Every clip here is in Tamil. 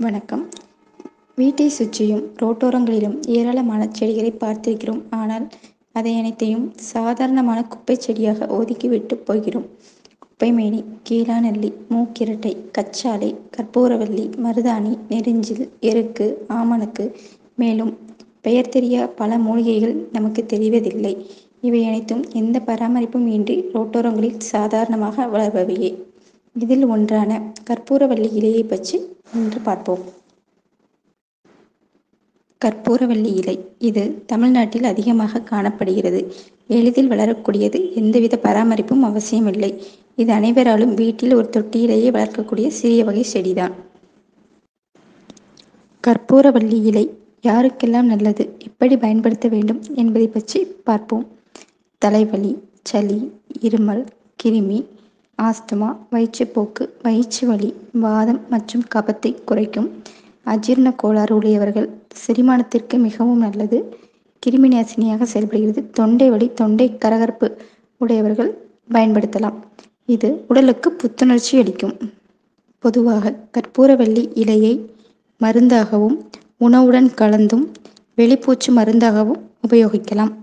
வணக்கம் வீட்டை சுற்றியும் ரோட்டோரங்களிலும் ஏராளமான செடிகளை பார்த்திருக்கிறோம் ஆனால் அதை அனைத்தையும் சாதாரணமான குப்பைச் செடியாக ஒதுக்கிவிட்டு போகிறோம் குப்பைமேனி கீழாநெல்லி மூக்கிரட்டை கச்சாலை கற்பூரவள்ளி மருதாணி நெரிஞ்சில் எருக்கு ஆமணக்கு மேலும் பெயர் தெரியா பல மூலிகைகள் நமக்கு தெரிவதில்லை இவை அனைத்தும் எந்த பராமரிப்பும் இன்றி ரோட்டோரங்களில் சாதாரணமாக வளர்பவையே இதில் ஒன்றான கற்பூரவள்ளி இலையை பற்றி இன்று பார்ப்போம் கற்பூரவள்ளி இலை இது தமிழ்நாட்டில் அதிகமாக காணப்படுகிறது எளிதில் வளரக்கூடியது எந்தவித பராமரிப்பும் அவசியமில்லை இது அனைவராலும் வீட்டில் ஒரு தொட்டியிலேயே வளர்க்கக்கூடிய சிறிய வகை செடிதான் கற்பூரவள்ளி இலை யாருக்கெல்லாம் நல்லது எப்படி பயன்படுத்த வேண்டும் என்பதை பற்றி பார்ப்போம் தலைவலி சளி இருமல் கிருமி ஆஸ்துமா வயிற்றுப்போக்கு வயிற்று வலி வாதம் மற்றும் கபத்தை குறைக்கும் அஜீரண கோளாறு உடையவர்கள் செரிமானத்திற்கு மிகவும் நல்லது கிருமி நாசினியாக செயல்படுகிறது தொண்டை வலி தொண்டை கரகரப்பு உடையவர்கள் பயன்படுத்தலாம் இது உடலுக்கு புத்துணர்ச்சி அளிக்கும் பொதுவாக கற்பூரவள்ளி இலையை மருந்தாகவும் உணவுடன் கலந்தும் வெளிப்பூச்சு மருந்தாகவும் உபயோகிக்கலாம்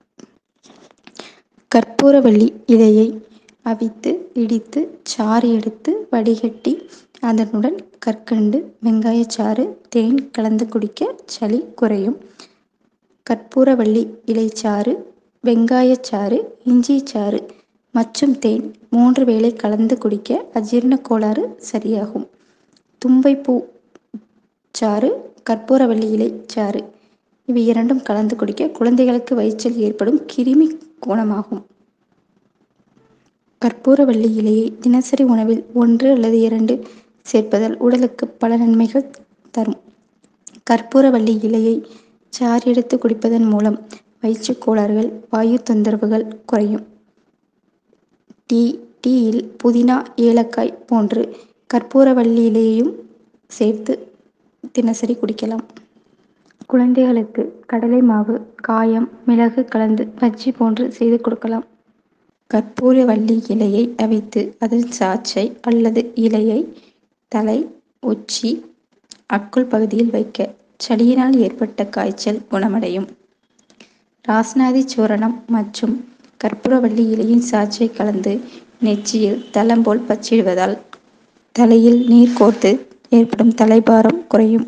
கற்பூரவள்ளி இலையை அவித்து இடித்து சாறு எடுத்து வடிகட்டி அதனுடன் கற்கண்டு வெங்காயச்சாறு தேன் கலந்து குடிக்க சளி குறையும் கற்பூரவள்ளி இலைச்சாறு வெங்காயச்சாறு இஞ்சி சாறு மற்றும் தேன் மூன்று வேளை கலந்து குடிக்க அஜீரண கோளாறு சரியாகும் தும்பைப்பூ சாறு கற்பூரவள்ளி இலை சாறு இவை இரண்டும் கலந்து குடிக்க குழந்தைகளுக்கு வயிற்றில் ஏற்படும் கிருமி குணமாகும் கற்பூரவள்ளி இலையை தினசரி உணவில் ஒன்று அல்லது இரண்டு சேர்ப்பதால் உடலுக்கு பல நன்மைகள் தரும் கற்பூரவள்ளி இலையை சாறு எடுத்து குடிப்பதன் மூலம் வயிற்றுக் கோளாறுகள் வாயு தொந்தரவுகள் குறையும் டீ டீயில் புதினா ஏலக்காய் போன்று கற்பூரவள்ளி இலையையும் சேர்த்து தினசரி குடிக்கலாம் குழந்தைகளுக்கு கடலை மாவு காயம் மிளகு கலந்து பஜ்ஜி போன்று செய்து கொடுக்கலாம் கற்பூரவள்ளி இலையை அவித்து அதில் சாற்றை அல்லது இலையை தலை உச்சி அக்குள் பகுதியில் வைக்க சளியினால் ஏற்பட்ட காய்ச்சல் குணமடையும் ராஸ்நாதி சூரணம் மற்றும் கற்பூரவள்ளி இலையின் சாற்றை கலந்து நெற்றியில் தளம் போல் பச்சிடுவதால் தலையில் நீர் கோர்த்து ஏற்படும் தலைபாரம் குறையும்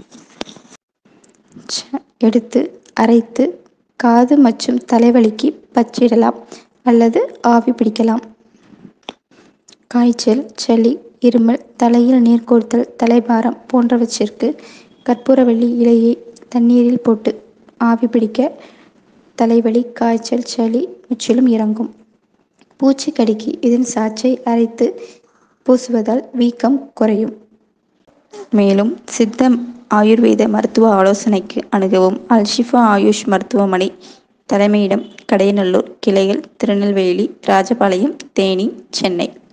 எடுத்து அரைத்து காது மற்றும் தலைவலிக்கு பச்சிடலாம் அல்லது ஆவி பிடிக்கலாம் காய்ச்சல் சளி இருமல் தலையில் நீர் கோர்த்தல் தலைபாரம் போன்றவற்றிற்கு கற்பூரவள்ளி இலையை தண்ணீரில் போட்டு ஆவி பிடிக்க தலைவலி காய்ச்சல் சளி முற்றிலும் இறங்கும் பூச்சிக்கடிக்கு இதன் சாற்றை அரைத்து பூசுவதால் வீக்கம் குறையும் மேலும் சித்த ஆயுர்வேத மருத்துவ ஆலோசனைக்கு அணுகவும் அல்ஷிஃபா ஆயுஷ் மருத்துவமனை தலைமையிடம் கடையநல்லூர் கிளைகள் திருநெல்வேலி ராஜபாளையம் தேனி சென்னை